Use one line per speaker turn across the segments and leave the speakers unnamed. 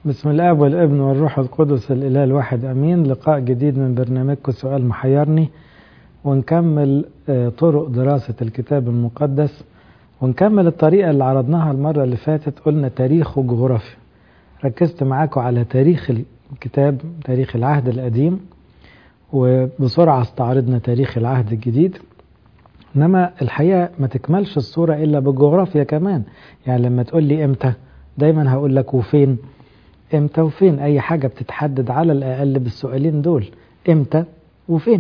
بسم الاب والابن والروح القدس الاله الواحد امين لقاء جديد من برنامجكم سؤال محيرني ونكمل طرق دراسة الكتاب المقدس ونكمل الطريقة اللي عرضناها المرة اللي فاتت قلنا تاريخ وجغرافيا ركزت معاكم على تاريخ الكتاب تاريخ العهد القديم وبسرعة استعرضنا تاريخ العهد الجديد انما الحقيقة ما تكملش الصورة الا بالجغرافيا كمان يعني لما تقول لي امتى دايما هقول لك وفين امتى وفين اي حاجة بتتحدد على الاقل بالسؤالين دول امتى وفين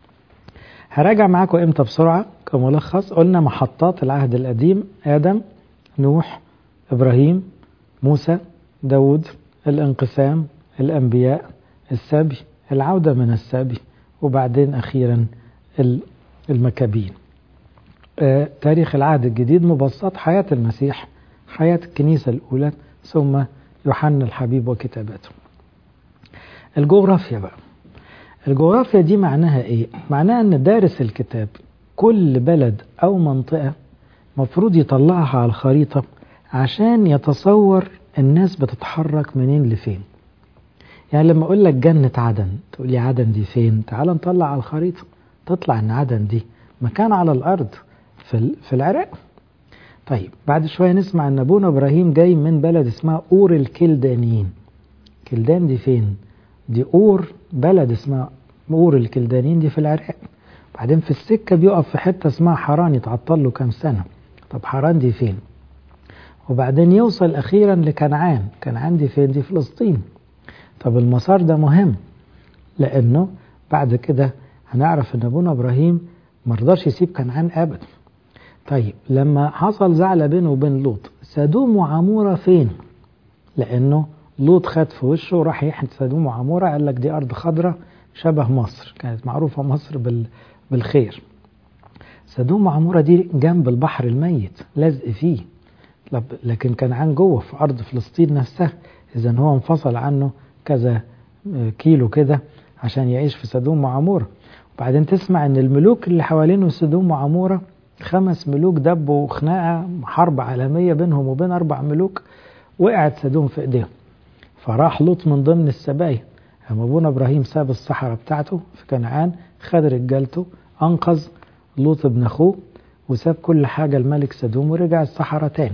هراجع معاكم امتى بسرعة كملخص قلنا محطات العهد القديم ادم نوح ابراهيم موسى داود الانقسام الانبياء السبي العودة من السبي وبعدين اخيرا المكابين آه تاريخ العهد الجديد مبسط حياة المسيح حياة الكنيسة الأولى ثم يوحنا الحبيب وكتاباته الجغرافيا بقى الجغرافيا دي معناها ايه معناها ان دارس الكتاب كل بلد او منطقة مفروض يطلعها على الخريطة عشان يتصور الناس بتتحرك منين لفين يعني لما اقول لك جنة عدن تقول لي عدن دي فين تعال نطلع على الخريطة تطلع ان عدن دي مكان على الارض في, في العراق طيب بعد شوية نسمع ان ابونا ابراهيم جاي من بلد اسمها اور الكلدانيين كلدان دي فين دي اور بلد اسمها اور الكلدانيين دي في العراق بعدين في السكة بيقف في حتة اسمها حران يتعطل له كام سنة طب حران دي فين وبعدين يوصل اخيرا لكنعان كنعان دي فين دي فلسطين طب المسار ده مهم لانه بعد كده هنعرف ان ابونا ابراهيم مرضاش يسيب كنعان ابدا طيب لما حصل زعل بينه وبين لوط سدوم وعمورة فين لانه لوط خد في وشه وراح يحن سدوم وعمورة قال لك دي ارض خضراء شبه مصر كانت معروفة مصر بال بالخير سدوم وعمورة دي جنب البحر الميت لازق فيه لكن كنعان جوه في ارض فلسطين نفسها اذا هو انفصل عنه كذا كيلو كده عشان يعيش في سدوم وعمورة وبعدين تسمع ان الملوك اللي حوالينه سدوم وعمورة خمس ملوك دبوا خناقة حرب عالمية بينهم وبين أربع ملوك وقعت سدوم في إيديهم فراح لوط من ضمن السبايا أما أبونا إبراهيم ساب الصحراء بتاعته في كنعان خد رجالته أنقذ لوط ابن أخوه وساب كل حاجة الملك سدوم ورجع الصحراء تاني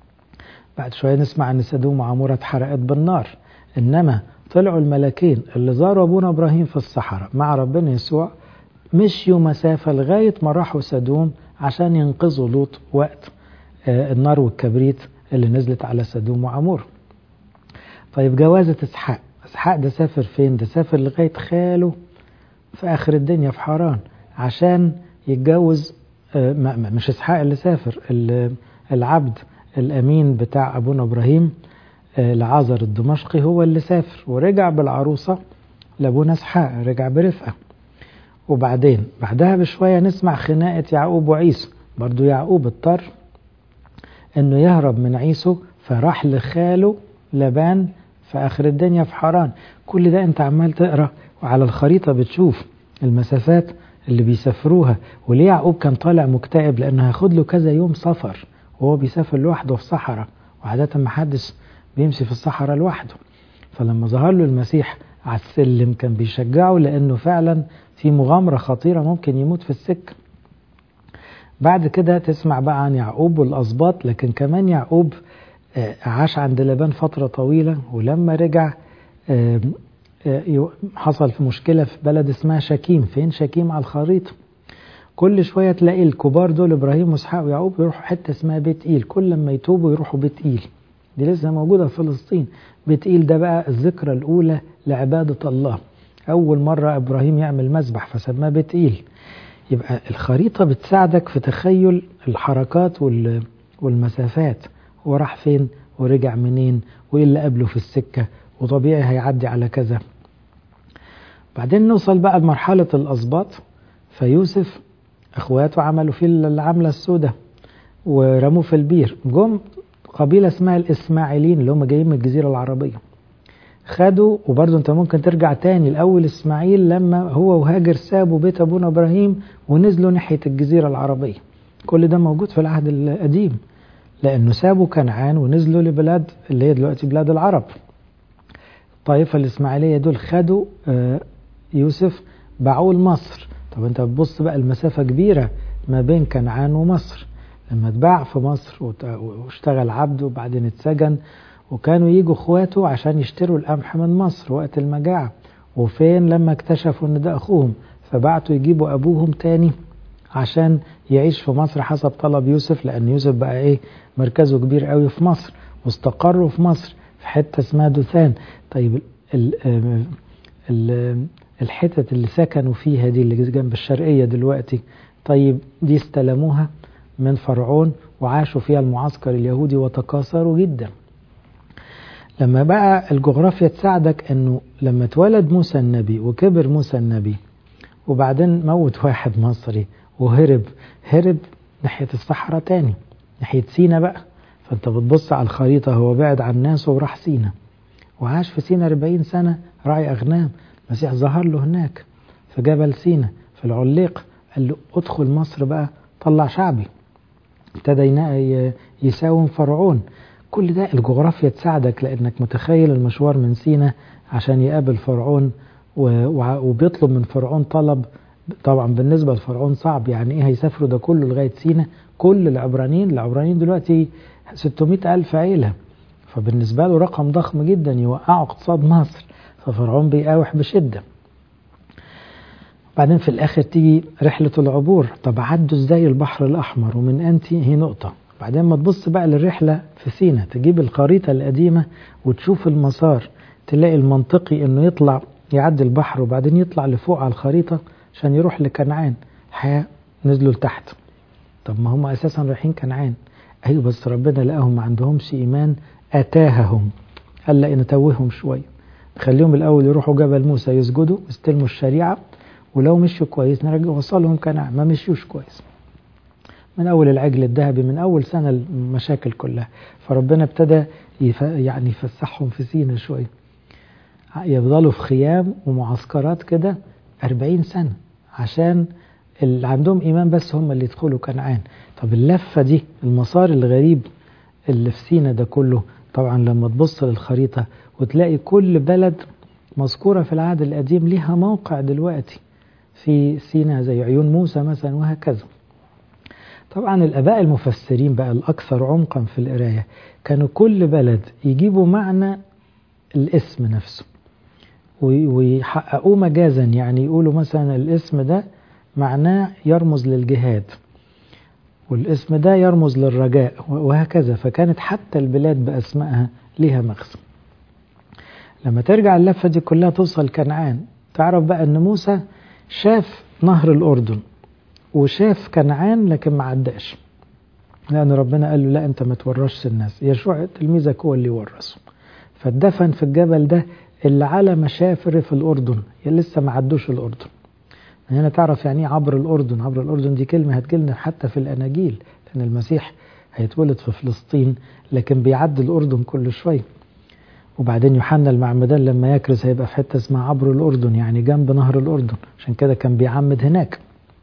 بعد شوية نسمع أن سدوم وعمورة اتحرقت بالنار إنما طلعوا الملكين اللي زاروا أبونا إبراهيم في الصحراء مع ربنا يسوع مشيوا مسافة لغاية ما راحوا سدوم عشان ينقذوا لوط وقت النار والكبريت اللي نزلت على سدوم وعمور طيب جوازة اسحاق اسحاق ده سافر فين ده سافر لغاية خاله في آخر الدنيا في حران عشان يتجوز مش اسحاق اللي سافر العبد الأمين بتاع أبونا إبراهيم لعازر الدمشقي هو اللي سافر ورجع بالعروسة لأبونا اسحاق رجع برفقة وبعدين بعدها بشوية نسمع خناقة يعقوب وعيسو برضو يعقوب اضطر انه يهرب من عيسو فراح لخاله لبان في اخر الدنيا في حران كل ده انت عمال تقرا وعلى الخريطة بتشوف المسافات اللي بيسافروها وليه يعقوب كان طالع مكتئب لانه هياخد له كذا يوم سفر وهو بيسافر لوحده في صحراء وعادة ما حدش بيمشي في الصحراء لوحده فلما ظهر له المسيح على السلم كان بيشجعه لانه فعلا في مغامرة خطيرة ممكن يموت في السكة بعد كده تسمع بقى عن يعقوب والأسباط لكن كمان يعقوب عاش عند لبان فترة طويلة ولما رجع حصل في مشكلة في بلد اسمها شكيم فين شكيم على الخريطة كل شوية تلاقي الكبار دول إبراهيم وإسحاق ويعقوب يروحوا حتة اسمها بيت إيل كل لما يتوبوا يروحوا بيت إيل دي لسه موجودة في فلسطين بيت إيل ده بقى الذكرى الأولى لعبادة الله أول مرة إبراهيم يعمل مذبح فسماه بيت إيل يبقى الخريطة بتساعدك في تخيل الحركات والمسافات هو راح فين ورجع منين وإيه اللي قبله في السكة وطبيعي هيعدي على كذا بعدين نوصل بقى لمرحلة الأسباط فيوسف أخواته عملوا فيه العملة السوداء ورموه في البير جم قبيلة اسمها الإسماعيليين اللي هم جايين من الجزيرة العربية خدوا وبرضه انت ممكن ترجع تاني الاول اسماعيل لما هو وهاجر سابوا بيت ابونا ابراهيم ونزلوا ناحيه الجزيره العربيه كل ده موجود في العهد القديم لانه سابوا كنعان ونزلوا لبلاد اللي هي دلوقتي بلاد العرب الطائفة الإسماعيلية دول خدوا يوسف باعوه لمصر طب انت بتبص بقى المسافة كبيرة ما بين كنعان ومصر لما اتباع في مصر واشتغل عبد وبعدين اتسجن وكانوا يجوا اخواته عشان يشتروا القمح من مصر وقت المجاعة وفين لما اكتشفوا ان ده اخوهم فبعتوا يجيبوا ابوهم تاني عشان يعيش في مصر حسب طلب يوسف لان يوسف بقى ايه مركزه كبير قوي في مصر واستقروا في مصر في حتة اسمها دوثان طيب ال ال الحتت اللي سكنوا فيها دي اللي جنب الشرقية دلوقتي طيب دي استلموها من فرعون وعاشوا فيها المعسكر اليهودي وتكاثروا جدا لما بقى الجغرافيا تساعدك انه لما اتولد موسى النبي وكبر موسى النبي وبعدين موت واحد مصري وهرب هرب ناحية الصحراء تاني ناحية سينا بقى فانت بتبص على الخريطة هو بعد عن ناسه وراح سينا وعاش في سينا 40 سنة راعي أغنام المسيح ظهر له هناك في جبل سينا في العليق قال له ادخل مصر بقى طلع شعبي ابتدى يساوم فرعون كل ده الجغرافيا تساعدك لانك متخيل المشوار من سينا عشان يقابل فرعون وبيطلب من فرعون طلب طبعا بالنسبة لفرعون صعب يعني ايه هيسافروا ده كله لغاية سينا كل العبرانيين العبرانيين دلوقتي 600 ألف عيلة فبالنسبة له رقم ضخم جدا يوقعوا اقتصاد مصر ففرعون بيقاوح بشدة بعدين في الآخر تيجي رحلة العبور طب عدوا ازاي البحر الأحمر ومن أنتي هي نقطة بعدين ما تبص بقى للرحلة في سينا تجيب الخريطة القديمة وتشوف المسار تلاقي المنطقي انه يطلع يعدي البحر وبعدين يطلع لفوق على الخريطة عشان يروح لكنعان الحياة نزلوا لتحت طب ما هم أساسا رايحين كنعان أيوة بس ربنا لقاهم ما عندهمش إيمان أتاههم قال لا نتوههم شوية نخليهم الأول يروحوا جبل موسى يسجدوا يستلموا الشريعة ولو مشوا كويس نرجع وصلهم كنعان ما مشيوش كويس من أول العجل الذهبي من أول سنة المشاكل كلها فربنا ابتدى يف... يعني يفسحهم في سينا شوية يفضلوا في خيام ومعسكرات كده أربعين سنة عشان اللي عندهم إيمان بس هم اللي يدخلوا كنعان طب اللفة دي المسار الغريب اللي في سينا ده كله طبعا لما تبص للخريطة وتلاقي كل بلد مذكورة في العهد القديم ليها موقع دلوقتي في سينا زي عيون موسى مثلا وهكذا طبعا الآباء المفسرين بقى الأكثر عمقا في القراية كانوا كل بلد يجيبوا معنى الاسم نفسه ويحققوه مجازا يعني يقولوا مثلا الاسم ده معناه يرمز للجهاد والاسم ده يرمز للرجاء وهكذا فكانت حتى البلاد بأسمائها ليها مغزى لما ترجع اللفة دي كلها توصل كنعان تعرف بقى ان موسى شاف نهر الأردن وشاف كنعان لكن ما عداش لأن ربنا قال له لا أنت ما تورثش الناس يشوع تلميذك هو اللي يورثه فاتدفن في الجبل ده اللي على مشافر في الأردن لسه ما عدوش الأردن هنا تعرف يعني عبر الأردن عبر الأردن دي كلمة هتجيلنا حتى في الأناجيل لأن المسيح هيتولد في فلسطين لكن بيعدي الأردن كل شوية وبعدين يوحنا المعمدان لما يكرز هيبقى في حتة اسمها عبر الأردن يعني جنب نهر الأردن عشان كده كان بيعمد هناك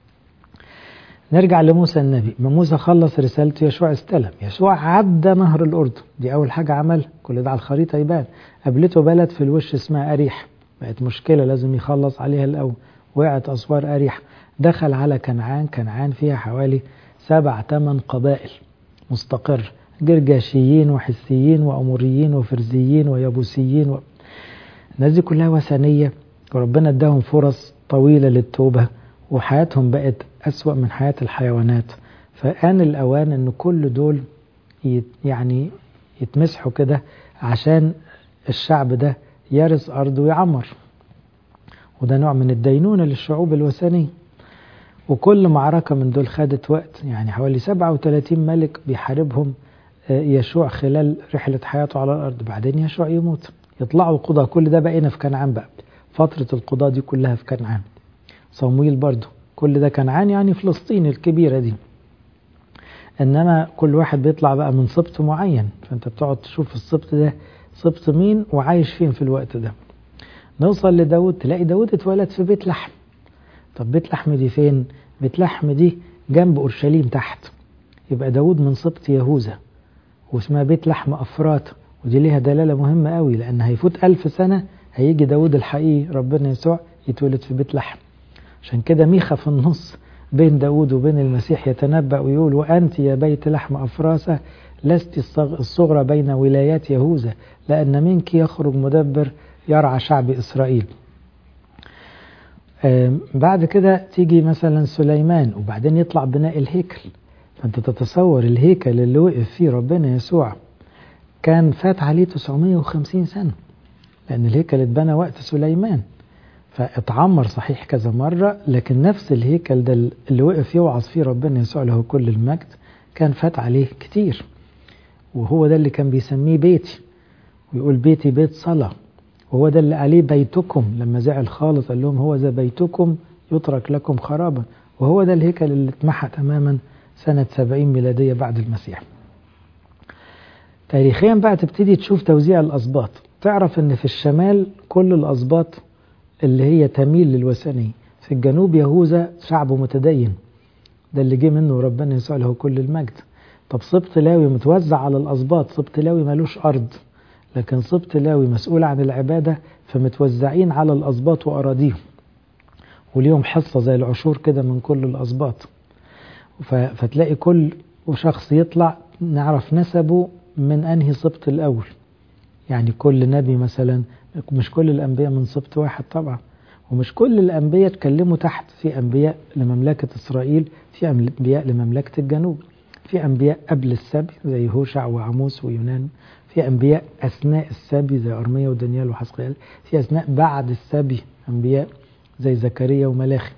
نرجع لموسى النبي ما موسى خلص رسالته يشوع استلم يشوع عدى نهر الأردن دي أول حاجة عمل كل ده على الخريطة يبان قابلته بلد في الوش اسمها أريح بقت مشكلة لازم يخلص عليها الأول وقعت أسوار أريح دخل على كنعان كنعان فيها حوالي سبع ثمان قبائل مستقر جرجاشيين وحسيين وأموريين وفرزيين ويبوسيين و... الناس دي كلها وثنية وربنا اداهم فرص طويلة للتوبة وحياتهم بقت أسوأ من حياة الحيوانات فآن الأوان أن كل دول يت يعني يتمسحوا كده عشان الشعب ده يرث أرض ويعمر وده نوع من الدينونة للشعوب الوثنية وكل معركة من دول خدت وقت يعني حوالي 37 ملك بيحاربهم يشوع خلال رحلة حياته على الأرض بعدين يشوع يموت يطلعوا القضاة كل ده بقينا في كنعان بقى فترة القضاة دي كلها في كنعان صمويل برضه كل ده كنعان يعني فلسطين الكبيرة دي إنما كل واحد بيطلع بقى من سبط معين فأنت بتقعد تشوف السبط ده سبط مين وعايش فين في الوقت ده نوصل لداود تلاقي داود اتولد في بيت لحم طب بيت لحم دي فين بيت لحم دي جنب أورشليم تحت يبقى داود من سبط يهوذا واسمها بيت لحم أفراط ودي ليها دلالة مهمة قوي لأن هيفوت ألف سنة هيجي داود الحقيقي ربنا يسوع يتولد في بيت لحم عشان كده ميخا في النص بين داود وبين المسيح يتنبأ ويقول وأنت يا بيت لحم أفراسة لست الصغرى بين ولايات يهوذا لأن منك يخرج مدبر يرعى شعب إسرائيل بعد كده تيجي مثلا سليمان وبعدين يطلع بناء الهيكل فأنت تتصور الهيكل اللي وقف فيه ربنا يسوع كان فات عليه 950 سنة لأن الهيكل اتبنى وقت سليمان فاتعمر صحيح كذا مرة لكن نفس الهيكل ده اللي وقف يوعظ فيه ربنا يسوع له كل المجد كان فات عليه كتير وهو ده اللي كان بيسميه بيتي ويقول بيتي بيت صلاة وهو ده اللي عليه بيتكم لما زعل خالص قال لهم هو ذا بيتكم يترك لكم خرابا وهو ده الهيكل اللي اتمحى تماما سنة 70 ميلادية بعد المسيح تاريخيا بقى تبتدي تشوف توزيع الأسباط تعرف ان في الشمال كل الأسباط اللي هي تميل للوثنية في الجنوب يهوذا شعبه متدين ده اللي جه منه ربنا يسوع له كل المجد طب سبط لاوي متوزع على الأسباط سبط لاوي ملوش أرض لكن سبط لاوي مسؤول عن العبادة فمتوزعين على الأسباط وأراضيهم وليهم حصة زي العشور كده من كل الأسباط فتلاقي كل شخص يطلع نعرف نسبه من أنهي سبط الأول يعني كل نبي مثلا مش كل الأنبياء من سبط واحد طبعا ومش كل الأنبياء اتكلموا تحت في أنبياء لمملكة إسرائيل في أنبياء لمملكة الجنوب في أنبياء قبل السبي زي هوشع وعموس ويونان في أنبياء أثناء السبي زي أرميا ودانيال وحسقيال في أثناء بعد السبي أنبياء زي زكريا وملاخي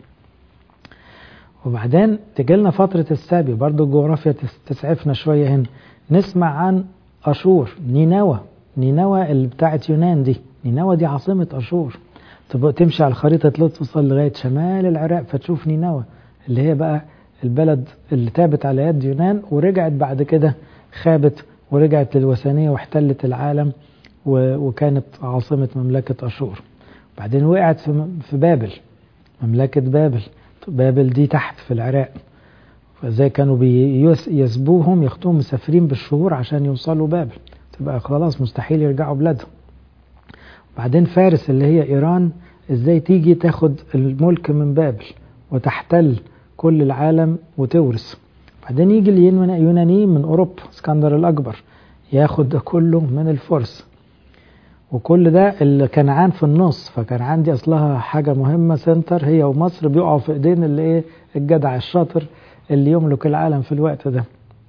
وبعدين تجي لنا فترة السبي برضو الجغرافيا تسعفنا شوية هنا نسمع عن أشور نينوى نينوى اللي بتاعت يونان دي نينوى دي عاصمة أشور تبقى تمشي على الخريطة توصل لغاية شمال العراق فتشوف نينوى اللي هي بقى البلد اللي تابت على يد يونان ورجعت بعد كده خابت ورجعت للوثنية واحتلت العالم وكانت عاصمة مملكة أشور بعدين وقعت في بابل مملكة بابل بابل دي تحت في العراق فازاي كانوا بيسبوهم ياخدوهم مسافرين بالشهور عشان يوصلوا بابل تبقى خلاص مستحيل يرجعوا بلادهم بعدين فارس اللي هي ايران ازاي تيجي تاخد الملك من بابل وتحتل كل العالم وتورث بعدين يجي اليونانيين من اوروبا اسكندر الاكبر ياخد ده كله من الفرس وكل ده اللي كنعان في النص فكنعان دي اصلها حاجه مهمه سنتر هي ومصر بيقعوا في ايدين اللي ايه الجدع الشاطر اللي يملك العالم في الوقت ده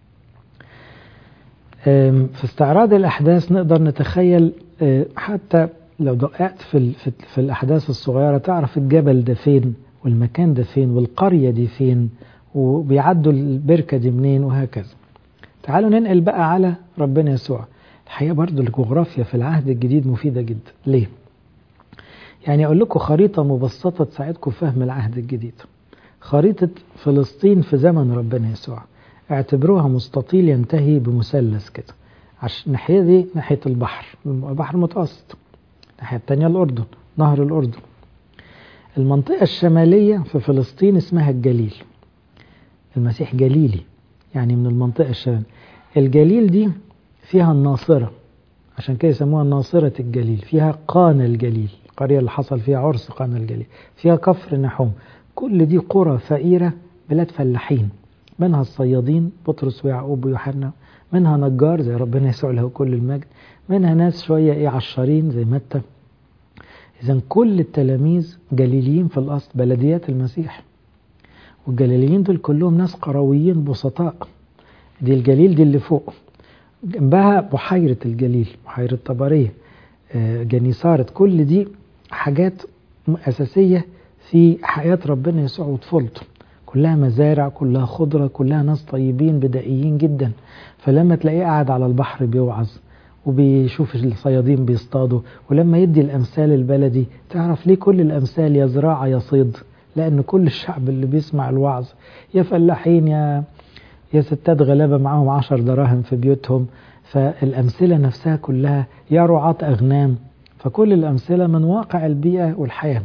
في استعراض الأحداث نقدر نتخيل حتى لو دققت في, في الأحداث الصغيرة تعرف الجبل ده فين والمكان ده فين والقرية دي فين وبيعدوا البركة دي منين وهكذا تعالوا ننقل بقى على ربنا يسوع الحقيقة برضو الجغرافيا في العهد الجديد مفيدة جدا ليه؟ يعني أقول لكم خريطة مبسطة تساعدكم فهم العهد الجديد خريطة فلسطين في زمن ربنا يسوع اعتبروها مستطيل ينتهي بمثلث كده عشان الناحية دي ناحية البحر البحر المتوسط الناحية التانية الأردن نهر الأردن المنطقة الشمالية في فلسطين اسمها الجليل المسيح جليلي يعني من المنطقة الشمالية الجليل دي فيها الناصرة عشان كده يسموها ناصرة الجليل فيها قانا الجليل القرية اللي حصل فيها عرس قانا الجليل فيها كفر نحوم كل دي قرى فقيرة بلاد فلاحين منها الصيادين بطرس ويعقوب ويوحنا منها نجار زي ربنا يسوع له كل المجد منها ناس شوية ايه عشارين زي متى إذا كل التلاميذ جليليين في الأصل بلديات المسيح والجليليين دول كلهم ناس قرويين بسطاء دي الجليل دي اللي فوق جنبها بحيرة الجليل بحيرة طبرية جنيسارة كل دي حاجات أساسية في حياة ربنا يسوع وطفولته كلها مزارع كلها خضرة كلها ناس طيبين بدائيين جدا فلما تلاقيه قاعد على البحر بيوعظ وبيشوف الصيادين بيصطادوا ولما يدي الأمثال البلدي تعرف ليه كل الأمثال يا زراعة يا صيد لأن كل الشعب اللي بيسمع الوعظ يا فلاحين يا يا ستات غلابة معاهم عشر دراهم في بيوتهم فالأمثلة نفسها كلها يا رعاة أغنام فكل الأمثلة من واقع البيئة والحياة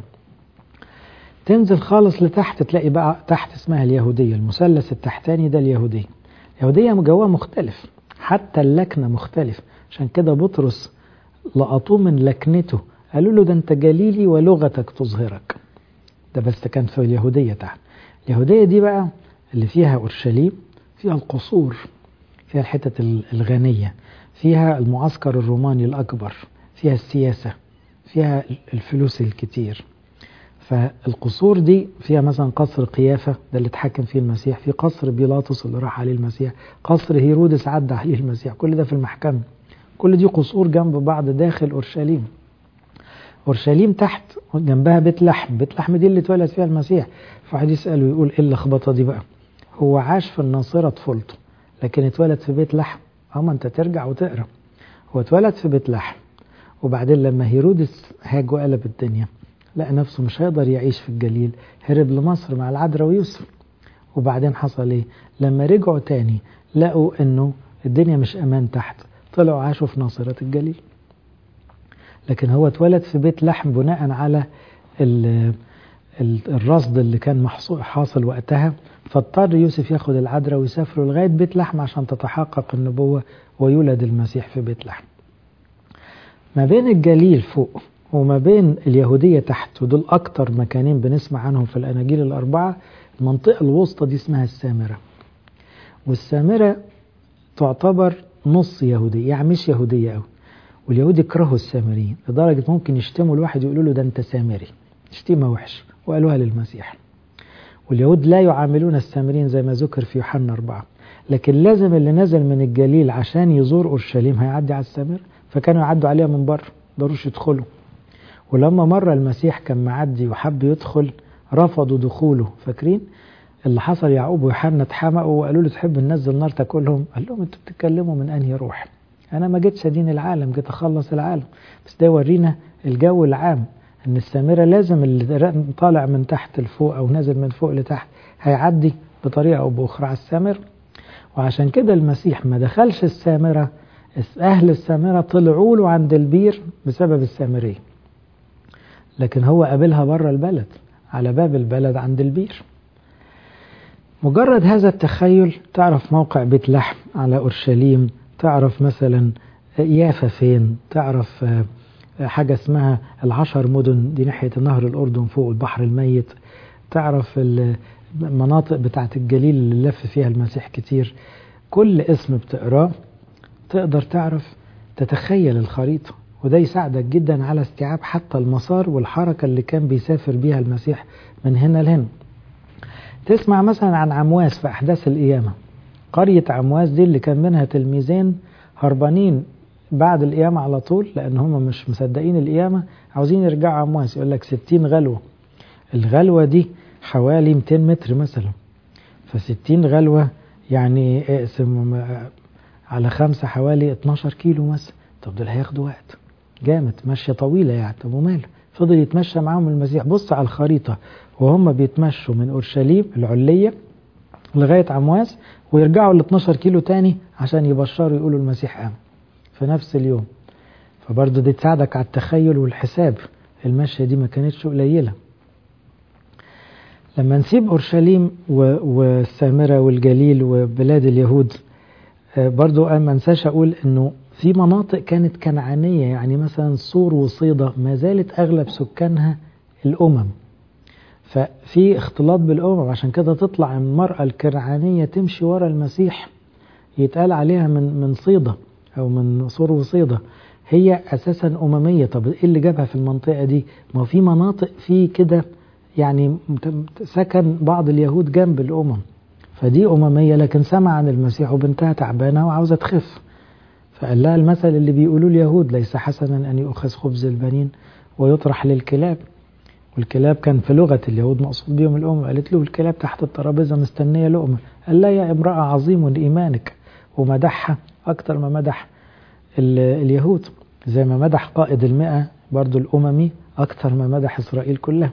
تنزل خالص لتحت تلاقي بقى تحت اسمها اليهودية المثلث التحتاني ده اليهودية اليهودية جواها مختلف حتى اللكنة مختلف عشان كده بطرس لقطوه من لكنته قالوا له ده انت جليلي ولغتك تظهرك ده بس كان في اليهودية تحت اليهودية دي بقى اللي فيها أورشليم فيها القصور فيها الحتة الغنية فيها المعسكر الروماني الأكبر فيها السياسة فيها الفلوس الكتير فالقصور دي فيها مثلا قصر قيافة ده اللي اتحكم فيه المسيح في قصر بيلاطس اللي راح عليه المسيح قصر هيرودس عدى عليه المسيح كل ده في المحكمة كل دي قصور جنب بعض داخل أورشليم أورشليم تحت جنبها بيت لحم بيت لحم دي اللي اتولد فيها المسيح فواحد يسأل ويقول ايه اللخبطة دي بقى هو عاش في الناصرة طفولته لكن اتولد في بيت لحم اما انت ترجع وتقرا هو اتولد في بيت لحم وبعدين لما هيرودس هاج وقلب الدنيا لقى نفسه مش هيقدر يعيش في الجليل هرب لمصر مع العذراء ويوسف وبعدين حصل ايه لما رجعوا تاني لقوا انه الدنيا مش امان تحت طلعوا عاشوا في ناصرة الجليل لكن هو اتولد في بيت لحم بناء على الرصد اللي كان حاصل وقتها فاضطر يوسف ياخد العذراء ويسافروا لغاية بيت لحم عشان تتحقق النبوة ويولد المسيح في بيت لحم ما بين الجليل فوق وما بين اليهودية تحت ودول أكتر مكانين بنسمع عنهم في الأناجيل الأربعة المنطقة الوسطى دي اسمها السامرة والسامرة تعتبر نص يهودية يعني مش يهودية أوي واليهود يكرهوا السامريين لدرجة ممكن يشتموا الواحد يقولوا له ده أنت سامري شتيمة وحش وقالوها للمسيح واليهود لا يعاملون السامريين زي ما ذكر في يوحنا أربعة لكن لازم اللي نزل من الجليل عشان يزور أورشليم هيعدي على السامرة فكانوا يعدوا عليها من بره ضروش يدخلوا ولما مرة المسيح كان معدي وحب يدخل رفضوا دخوله فاكرين اللي حصل يعقوب ويوحنا اتحمقوا وقالوا له تحب ننزل نار تاكلهم قال لهم انتوا بتتكلموا من انهي روح انا ما جيتش ادين العالم جيت اخلص العالم بس ده يورينا الجو العام ان السامره لازم اللي طالع من تحت لفوق او نازل من فوق لتحت هيعدي بطريقه او باخرى على السامر وعشان كده المسيح ما دخلش السامره اهل السامره طلعوا له عند البير بسبب السامريه لكن هو قابلها بره البلد على باب البلد عند البير مجرد هذا التخيل تعرف موقع بيت لحم على أورشليم تعرف مثلا يافا فين تعرف حاجة اسمها العشر مدن دي ناحية نهر الأردن فوق البحر الميت تعرف المناطق بتاعة الجليل اللي لف فيها المسيح كتير كل اسم بتقراه تقدر تعرف تتخيل الخريطة وده يساعدك جدا على استيعاب حتى المسار والحركة اللي كان بيسافر بيها المسيح من هنا لهنا تسمع مثلا عن عمواس في أحداث القيامة قرية عمواس دي اللي كان منها تلميذين هربانين بعد القيامة على طول لأن هم مش مصدقين القيامة عاوزين يرجعوا عمواس يقول لك 60 غلوة الغلوة دي حوالي 200 متر مثلا ف60 غلوة يعني اقسم على خمسة حوالي 12 كيلو مثلا طب دول هياخدوا وقت جامد ماشية طويلة يعني طب وماله فضل يتمشى معاهم المسيح بص على الخريطة وهم بيتمشوا من أورشليم العلية لغاية عمواس ويرجعوا ل 12 كيلو تاني عشان يبشروا يقولوا المسيح قام في نفس اليوم فبرضه دي تساعدك على التخيل والحساب المشية دي ما كانتش قليلة لما نسيب أورشليم والسامرة والجليل وبلاد اليهود برضو ما انساش أقول أنه في مناطق كانت كنعانية يعني مثلا صور وصيدة ما زالت أغلب سكانها الأمم ففي اختلاط بالأمم عشان كده تطلع المرأة الكنعانية تمشي ورا المسيح يتقال عليها من من صيدة أو من صور وصيدة هي أساسا أممية طب إيه اللي جابها في المنطقة دي ما في مناطق في كده يعني سكن بعض اليهود جنب الأمم فدي أممية لكن سمع عن المسيح وبنتها تعبانة وعاوزة تخف فقال لها المثل اللي بيقولوه اليهود ليس حسنا أن يؤخذ خبز البنين ويطرح للكلاب والكلاب كان في لغة اليهود مقصود بهم الأم قالت له الكلاب تحت الترابيزة مستنية لقمة قال لا يا امرأة عظيم إيمانك ومدحها أكتر ما مدح اليهود زي ما مدح قائد المئة برضو الأممي أكتر ما مدح إسرائيل كلها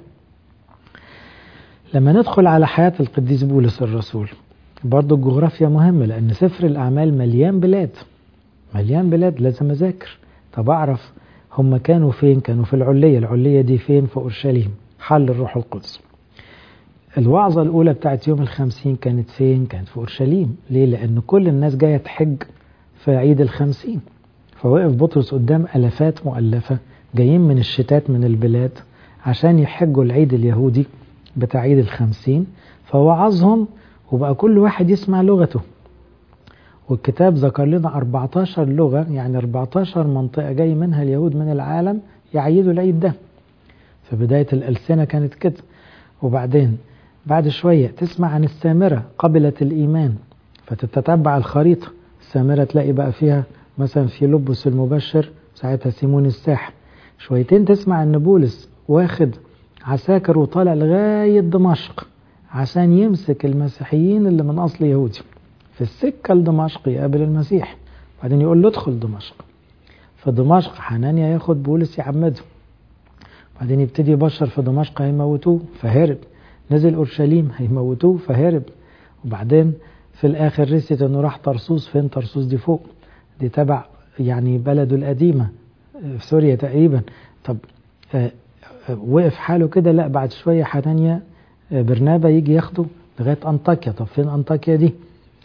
لما ندخل على حياة القديس بولس الرسول برضو الجغرافيا مهمة لأن سفر الأعمال مليان بلاد مليان بلاد لازم أذاكر طب أعرف هم كانوا فين كانوا في العلية العلية دي فين في أورشليم حل الروح القدس الوعظة الأولى بتاعت يوم الخمسين كانت فين كانت في أورشليم ليه لأن كل الناس جاية تحج في عيد الخمسين فوقف بطرس قدام ألفات مؤلفة جايين من الشتات من البلاد عشان يحجوا العيد اليهودي بتاع عيد الخمسين فوعظهم وبقى كل واحد يسمع لغته والكتاب ذكر لنا 14 لغة يعني 14 منطقة جاي منها اليهود من العالم يعيدوا العيد ده في بداية الألسنة كانت كده وبعدين بعد شوية تسمع عن السامرة قبلت الإيمان فتتتبع الخريطة السامرة تلاقي بقى فيها مثلا في لبس المبشر ساعتها سيمون الساحر شويتين تسمع ان بولس واخد عساكر وطالع لغاية دمشق عشان يمسك المسيحيين اللي من أصل يهودي في السكة لدمشق يقابل المسيح بعدين يقول له ادخل دمشق في دمشق حنانيا ياخد بولس يعمده بعدين يبتدي يبشر في دمشق هيموتوه فهرب نزل أورشليم هيموتوه فهرب وبعدين في الآخر رست إنه راح طرسوس فين طرسوس دي فوق دي تبع يعني بلده القديمة في سوريا تقريبا طب آه وقف حاله كده لا بعد شوية حنانيا برنابا يجي ياخده لغاية أنطاكيا طب فين أنطاكيا دي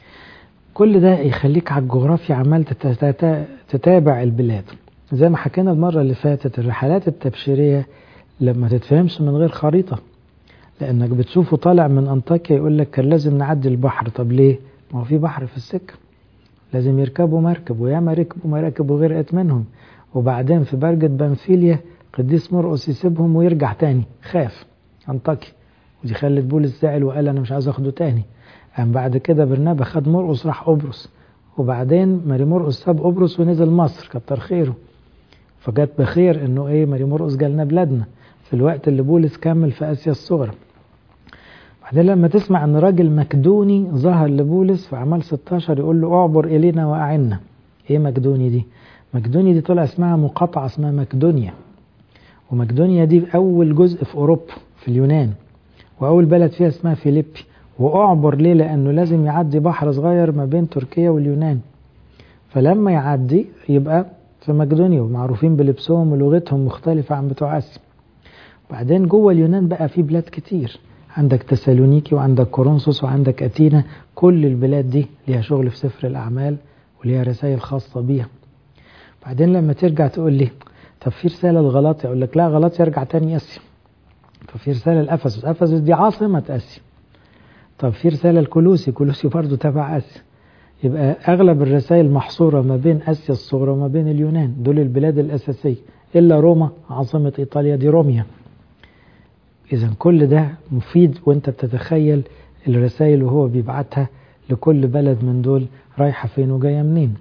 كل ده يخليك على الجغرافيا عمال تتابع البلاد زي ما حكينا المرة اللي فاتت الرحلات التبشيرية لما تتفهمش من غير خريطة لأنك بتشوفه طالع من أنطاكيا يقول لك كان لازم نعدي البحر طب ليه؟ ما هو في بحر في السكة لازم يركبوا مركب وياما ركبوا مراكب وغرقت منهم وبعدين في برجة بنفيليا قديس مرقس يسيبهم ويرجع تاني خاف أنطاكيا ودي خلت بولس زعل وقال أنا مش عايز أخده تاني قام بعد كده برنابا خد مرقس راح قبرص وبعدين ماري مرقس ساب قبرص ونزل مصر كتر خيره فجت بخير انه ايه ماري مرقس جالنا بلادنا في الوقت اللي بولس كمل في اسيا الصغرى بعدين لما تسمع ان راجل مكدوني ظهر لبولس في اعمال 16 يقول له اعبر الينا واعنا ايه مكدوني دي مكدوني دي طلع اسمها مقاطعه اسمها مكدونيا ومكدونيا دي اول جزء في اوروبا في اليونان واول بلد فيها اسمها فيليبي واعبر ليه لانه لازم يعدي بحر صغير ما بين تركيا واليونان فلما يعدي يبقى في مقدونيا ومعروفين بلبسهم ولغتهم مختلفة عن بتوع آسيا بعدين جوه اليونان بقى في بلاد كتير عندك تسالونيكي وعندك كورنثوس وعندك أتينا كل البلاد دي ليها شغل في سفر الأعمال وليها رسائل خاصة بيها بعدين لما ترجع تقول لي طب في رسالة لغلاطيا أقول لك لا غلاطيا يرجع تاني آسيا طب في رسالة لأفسس أفسس دي عاصمة آسيا طب في رسالة لكولوسي كولوسي برضه تبع آسيا يبقى أغلب الرسائل محصورة ما بين آسيا الصغرى وما بين اليونان دول البلاد الأساسية إلا روما عاصمة إيطاليا دي روميا إذا كل ده مفيد وأنت بتتخيل الرسائل وهو بيبعتها لكل بلد من دول رايحة فين وجاية منين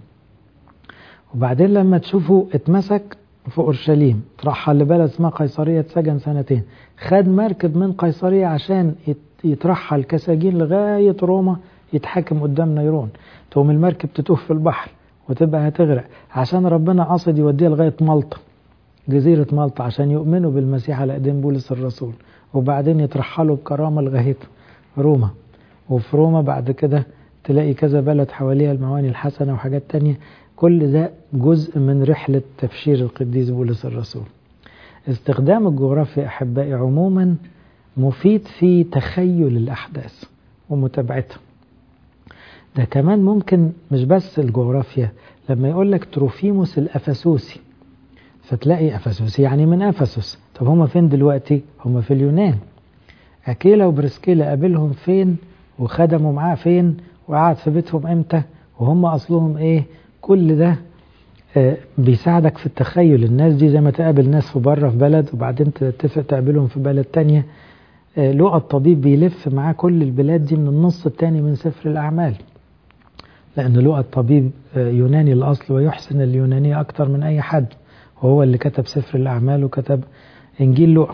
وبعدين لما تشوفه اتمسك في أورشليم ترحل لبلد اسمها قيصرية اتسجن سنتين خد مركب من قيصرية عشان يترحل كسجين لغاية روما يتحاكم قدام نيرون تقوم المركب تتوه في البحر وتبقى هتغرق عشان ربنا قصد يوديها لغاية مالطا جزيرة مالطا عشان يؤمنوا بالمسيح على ايدين بولس الرسول وبعدين يترحلوا بكرامة لغاية روما وفي روما بعد كده تلاقي كذا بلد حواليها المواني الحسنة وحاجات تانية كل ده جزء من رحلة تبشير القديس بولس الرسول استخدام الجغرافيا أحبائي عموما مفيد في تخيل الأحداث ومتابعتها ده كمان ممكن مش بس الجغرافيا لما يقول لك تروفيموس الأفسوسي فتلاقي أفسوسي يعني من أفسس طب هما فين دلوقتي هما في اليونان أكيلا وبرسكيلا قابلهم فين وخدموا معاه فين وقعد في بيتهم امتى وهم أصلهم ايه كل ده آه بيساعدك في التخيل الناس دي زي ما تقابل ناس في بره في بلد وبعدين تتفق تقابلهم في بلد تانية آه لقى الطبيب بيلف معاه كل البلاد دي من النص التاني من سفر الأعمال لأن لقى الطبيب آه يوناني الأصل ويحسن اليونانية أكتر من أي حد وهو اللي كتب سفر الأعمال وكتب إنجيل لقى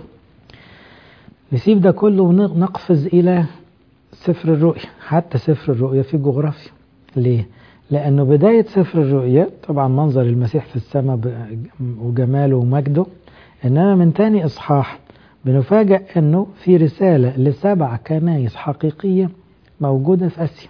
نسيب ده كله ونقفز إلى سفر الرؤيا حتى سفر الرؤيا في جغرافيا ليه؟ لأنه بداية سفر الرؤيا طبعا منظر المسيح في السماء وجماله ومجده إنما من تاني إصحاح بنفاجأ أنه في رسالة لسبع كنايس حقيقية موجودة في آسيا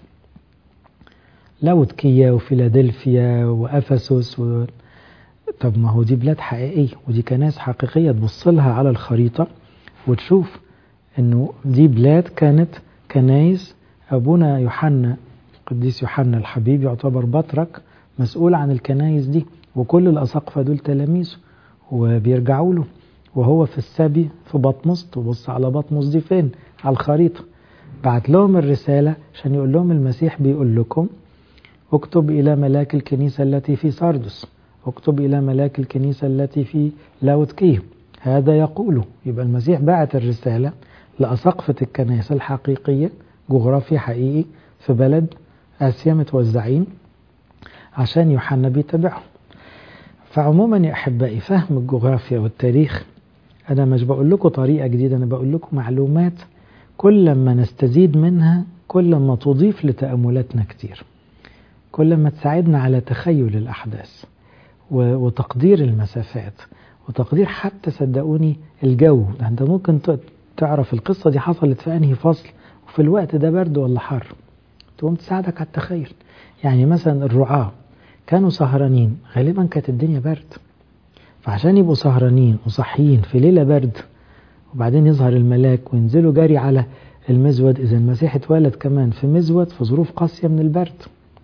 لاودكيا وفيلادلفيا وأفسس و... طب ما هو دي بلاد حقيقية ودي كنايس حقيقية تبص لها على الخريطة وتشوف انه دي بلاد كانت كنايس ابونا يوحنا القديس يوحنا الحبيب يعتبر بطرك مسؤول عن الكنايس دي وكل الأساقفة دول تلاميذه وبيرجعوا له وهو في السبي في بطمس تبص على بطمس دي فين على الخريطة بعت لهم الرسالة عشان يقول لهم المسيح بيقول لكم اكتب إلى ملاك الكنيسة التي في ساردس اكتب إلى ملاك الكنيسة التي في لاوتكيه هذا يقوله يبقى المسيح بعت الرسالة لأسقفة الكنائس الحقيقية جغرافيا حقيقي في بلد آسيا متوزعين عشان يوحنا بيتابعهم فعموما يا أحبائي فهم الجغرافيا والتاريخ أنا مش بقول لكم طريقة جديدة أنا بقول لكم معلومات كل ما نستزيد منها كل ما تضيف لتأملاتنا كتير كل ما تساعدنا على تخيل الأحداث وتقدير المسافات وتقدير حتى صدقوني الجو ده انت ممكن تعرف القصة دي حصلت في انهي فصل وفي الوقت ده برد ولا حر تقوم تساعدك على التخيل يعني مثلا الرعاة كانوا سهرانين غالبا كانت الدنيا برد فعشان يبقوا سهرانين وصحيين في ليلة برد وبعدين يظهر الملاك وينزلوا جري على المزود إذا المسيح اتولد كمان في مزود في ظروف قاسية من البرد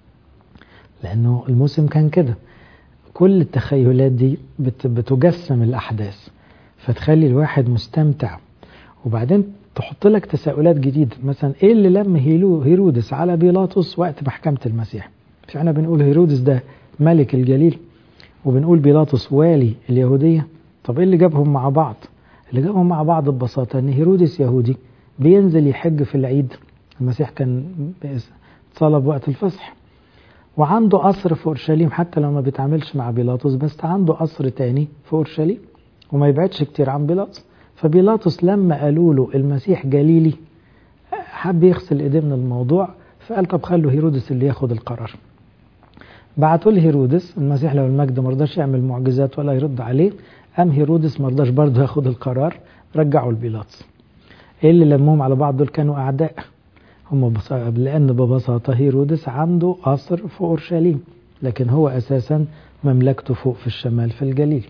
لأنه الموسم كان كده كل التخيلات دي بتجسم الأحداث فتخلي الواحد مستمتع وبعدين تحط لك تساؤلات جديدة مثلا ايه اللي لم هيرودس على بيلاطس وقت محكمة المسيح مش احنا بنقول هيرودس ده ملك الجليل وبنقول بيلاطس والي اليهودية طب ايه اللي جابهم مع بعض اللي جابهم مع بعض ببساطة ان هيرودس يهودي بينزل يحج في العيد المسيح كان صلب وقت الفصح وعنده قصر في اورشليم حتى لو ما بيتعاملش مع بيلاطس بس عنده قصر تاني في اورشليم وما يبعدش كتير عن بيلاطس فبيلاطس لما قالوا له المسيح جليلي حب يغسل ايديه من الموضوع فقال طب خلوا هيرودس اللي ياخد القرار بعتوا لهيرودس المسيح لو المجد ما رضاش يعمل معجزات ولا يرد عليه قام هيرودس ما رضاش برضه ياخد القرار رجعوا لبيلاطس ايه اللي لمهم على بعض دول كانوا اعداء هم لان ببساطه هيرودس عنده قصر في اورشليم لكن هو اساسا مملكته فوق في الشمال في الجليل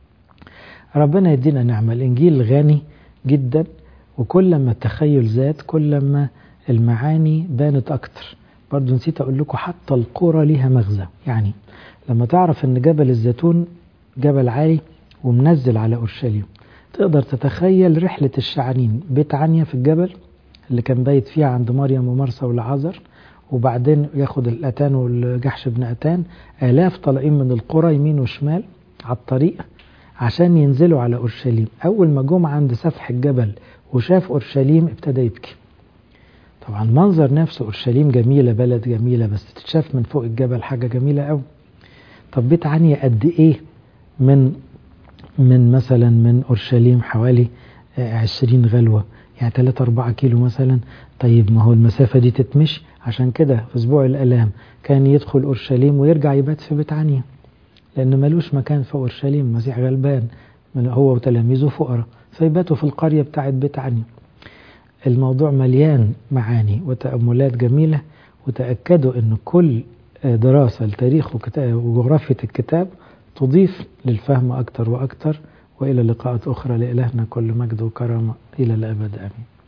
ربنا يدينا نعمة الإنجيل غني جدا وكل ما التخيل زاد كل ما المعاني بانت أكتر برضو نسيت أقول لكم حتى القرى ليها مغزى يعني لما تعرف أن جبل الزيتون جبل عالي ومنزل على أورشليم تقدر تتخيل رحلة الشعانين بيت عنيا في الجبل اللي كان بايت فيها عند مريم ومرسى والعذر وبعدين ياخد الأتان والجحش بن أتان آلاف طالعين من القرى يمين وشمال على الطريق عشان ينزلوا على أورشليم أول ما جم عند سفح الجبل وشاف أورشليم ابتدى يبكي طبعا منظر نفسه أورشليم جميلة بلد جميلة بس تتشاف من فوق الجبل حاجة جميلة قوي طب بيت عنيا قد إيه من من مثلا من أورشليم حوالي عشرين غلوة يعني 3 4 كيلو مثلا طيب ما هو المسافة دي تتمشي عشان كده في أسبوع الآلام كان يدخل أورشليم ويرجع يبات في بيت عنيا لأن ملوش مكان في أورشليم المسيح غلبان هو وتلاميذه فقراء فيباتوا في القرية بتاعت بيت عني الموضوع مليان معاني وتأملات جميلة وتأكدوا أن كل دراسة لتاريخ وجغرافية الكتاب تضيف للفهم أكثر وأكثر وإلى لقاءات أخرى لإلهنا كل مجد وكرامة إلى الأبد آمين